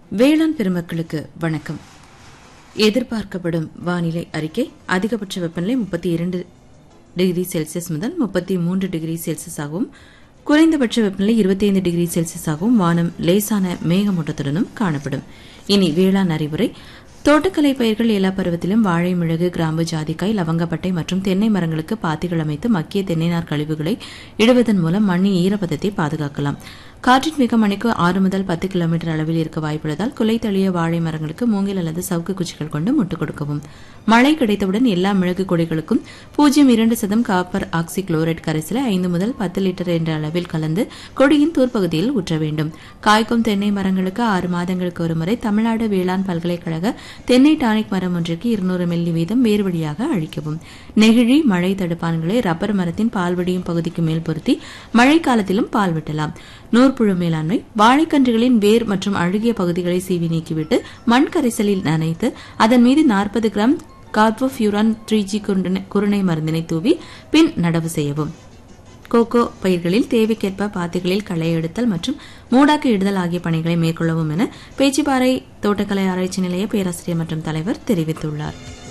வேளாண் பெருமக்களுக்கு வணக்கம் எதிர்பார்க்கப்படும் வானிலை அறிக்கை அதிகபட்ச வெப்பநிலை முப்பத்தி இரண்டு டிகிரி செல்சியஸ் முதல் முப்பத்தி மூன்று டிகிரி செல்சியஸாகவும் குறைந்தபட்ச வெப்பநிலை இருபத்தைந்து டிகிரி செல்சியஸாகவும் வானம் லேசான மேகமூட்டத்துடனும் காணப்படும் இனி வேளாண் அறிவுரை தோட்டக்கலை பயிர்கள் எல்லா பருவத்திலும் வாழை மிளகு கிராம்பு ஜாதிக்காய் லவங்கப்பட்டை மற்றும் தென்னை மரங்களுக்கு பாத்திகள் அமைத்து மக்கிய தென்னை நார் கழிவுகளை இடுவதன் மூலம் மண்ணின் ஈரப்பதத்தை பாதுகாக்கலாம் காற்றின் வேகம் மணிக்கு ஆறு முதல் பத்து கிலோமீட்டர் அளவில் இருக்க வாய்ப்புள்ளதால் குலை தள்ளிய வாழை மரங்களுக்கு மூங்கில் அல்லது சவுக்கு குச்சிகள் கொண்டு முட்டுக் கொடுக்கவும் மழை கிடைத்தவுடன் எல்லா மிளகு கொடிகளுக்கும் பூஜ்ஜியம் இரண்டு சதம் காப்பர் ஆக்சி குளோரைட் கரைசலை ஐந்து முதல் பத்து லிட்டர் என்ற அளவில் கலந்து கொடியின் தூர்ப்பகுதியில் ஊற்ற வேண்டும் காய்க்கும் தென்னை மரங்களுக்கு ஆறு மாதங்களுக்கு ஒருமுறை தமிழ்நாடு வேளாண் பல்கலைக்கழக தென்னை டானிக் மரம் ஒன்றிற்கு இருநூறு மில்லி வீதம் வேறு வழியாக அழிக்கவும் நெகிழி மழை தடுப்பான்களை ரப்பர் மரத்தின் பால்வடியும் பகுதிக்கு மேல் பொருத்தி மழைக்காலத்திலும் பால் விட்டலாம் நூற்புழு மேலாண்மை வாழைக்கன்றுகளின் வேர் மற்றும் அழுகிய பகுதிகளை சீவி நீக்கிவிட்டு மண் கரைசலில் நனைத்து அதன் மீது நாற்பது கிராம் கார்போஃபியூரான் த்ரீ ஜி குருணை மருந்தினை தூவி பின் நடவு செய்யவும் கோகோ பயிர்களில் தேவைக்கேற்ப பாத்திகளில் களை எடுத்தல் மற்றும் மூடாக்கு இடுதல் ஆகிய பணிகளை மேற்கொள்ளவும் என பேச்சிப்பாறை தோட்டக்கலை ஆராய்ச்சி நிலைய பேராசிரியர் மற்றும் தலைவர் தெரிவித்துள்ளார்